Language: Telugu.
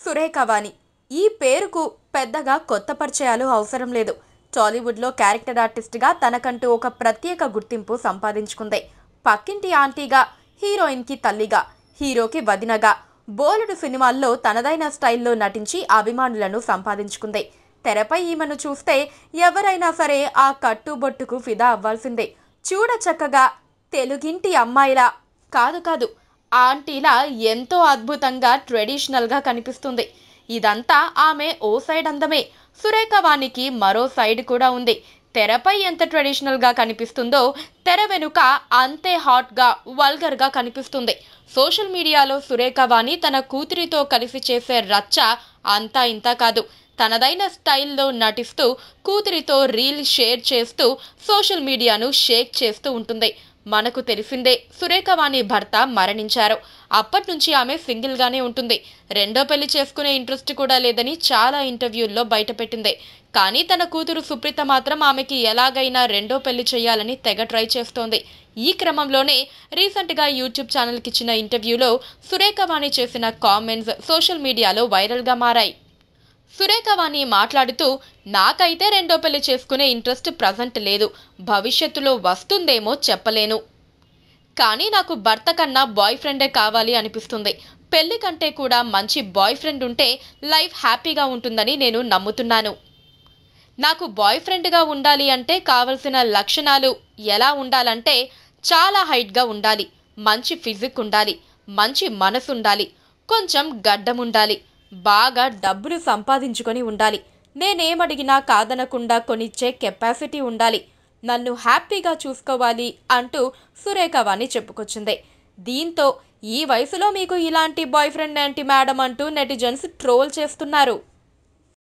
సురేఖ వాణి ఈ పేరుకు పెద్దగా కొత్త పరిచయాలు అవసరం లేదు టాలీవుడ్లో క్యారెక్టర్ ఆర్టిస్ట్గా తనకంటూ ఒక ప్రత్యేక గుర్తింపు సంపాదించుకుంది పక్కింటి ఆంటీగా హీరోయిన్కి తల్లిగా హీరోకి వదినగా బోలెడు సినిమాల్లో తనదైన స్టైల్లో నటించి అభిమానులను సంపాదించుకుంది తెరపై ఈమెను చూస్తే ఎవరైనా సరే ఆ కట్టుబొట్టుకు ఫిదా అవ్వాల్సిందే చూడ చక్కగా తెలుగింటి అమ్మాయిలా కాదు కాదు ఆంటీలా ఎంతో అద్భుతంగా ట్రెడిషనల్గా కనిపిస్తుంది ఇదంతా ఆమె ఓ సైడ్ అందమే సురేఖ వాణికి మరో సైడ్ కూడా ఉంది తెరపై ఎంత ట్రెడిషనల్గా కనిపిస్తుందో తెర వెనుక అంతే హాట్గా వల్గర్గా కనిపిస్తుంది సోషల్ మీడియాలో సురేఖ వాణి తన కూతురితో కలిసి చేసే రచ్చ అంతా ఇంత కాదు తనదైన స్టైల్లో నటిస్తూ కూతురితో రీల్ షేర్ చేస్తూ సోషల్ మీడియాను షేక్ చేస్తూ ఉంటుంది మనకు తెలిసిందే సురేఖవాణి భర్త మరణించారు అప్పటి నుంచి ఆమె సింగిల్గానే ఉంటుంది రెండో పెళ్లి చేసుకునే ఇంట్రెస్ట్ కూడా లేదని చాలా ఇంటర్వ్యూల్లో బయటపెట్టింది కానీ తన కూతురు సుప్రీత మాత్రం ఆమెకి ఎలాగైనా రెండో పెళ్లి చేయాలని తెగ ట్రై చేస్తోంది ఈ క్రమంలోనే రీసెంట్గా యూట్యూబ్ ఛానల్కి ఇచ్చిన ఇంటర్వ్యూలో సురేఖవాణి చేసిన కామెంట్స్ సోషల్ మీడియాలో వైరల్గా మారాయి సురేఖవాణి మాట్లాడుతూ నాకైతే రెండో పెళ్లి చేసుకునే ఇంట్రెస్ట్ ప్రజెంట్ లేదు భవిష్యత్తులో వస్తుందేమో చెప్పలేను కానీ నాకు భర్త కన్నా బాయ్ ఫ్రెండే కావాలి అనిపిస్తుంది పెళ్లి కంటే కూడా మంచి బాయ్ ఫ్రెండ్ ఉంటే లైఫ్ హ్యాపీగా ఉంటుందని నేను నమ్ముతున్నాను నాకు బాయ్ ఫ్రెండ్గా ఉండాలి అంటే కావలసిన లక్షణాలు ఎలా ఉండాలంటే చాలా హైట్గా ఉండాలి మంచి ఫిజిక్ ఉండాలి మంచి మనసు ఉండాలి కొంచెం గడ్డం ఉండాలి బాగా డబ్బులు సంపాదించుకొని ఉండాలి నేనేమడిగినా కాదనకుండా కొనిచ్చే కెపాసిటీ ఉండాలి నన్ను హ్యాపీగా చూసుకోవాలి అంటూ సురేఖవాణి చెప్పుకొచ్చింది దీంతో ఈ వయసులో మీకు ఇలాంటి బాయ్ ఫ్రెండ్ ఏంటి మేడం అంటూ నెటిజన్స్ ట్రోల్ చేస్తున్నారు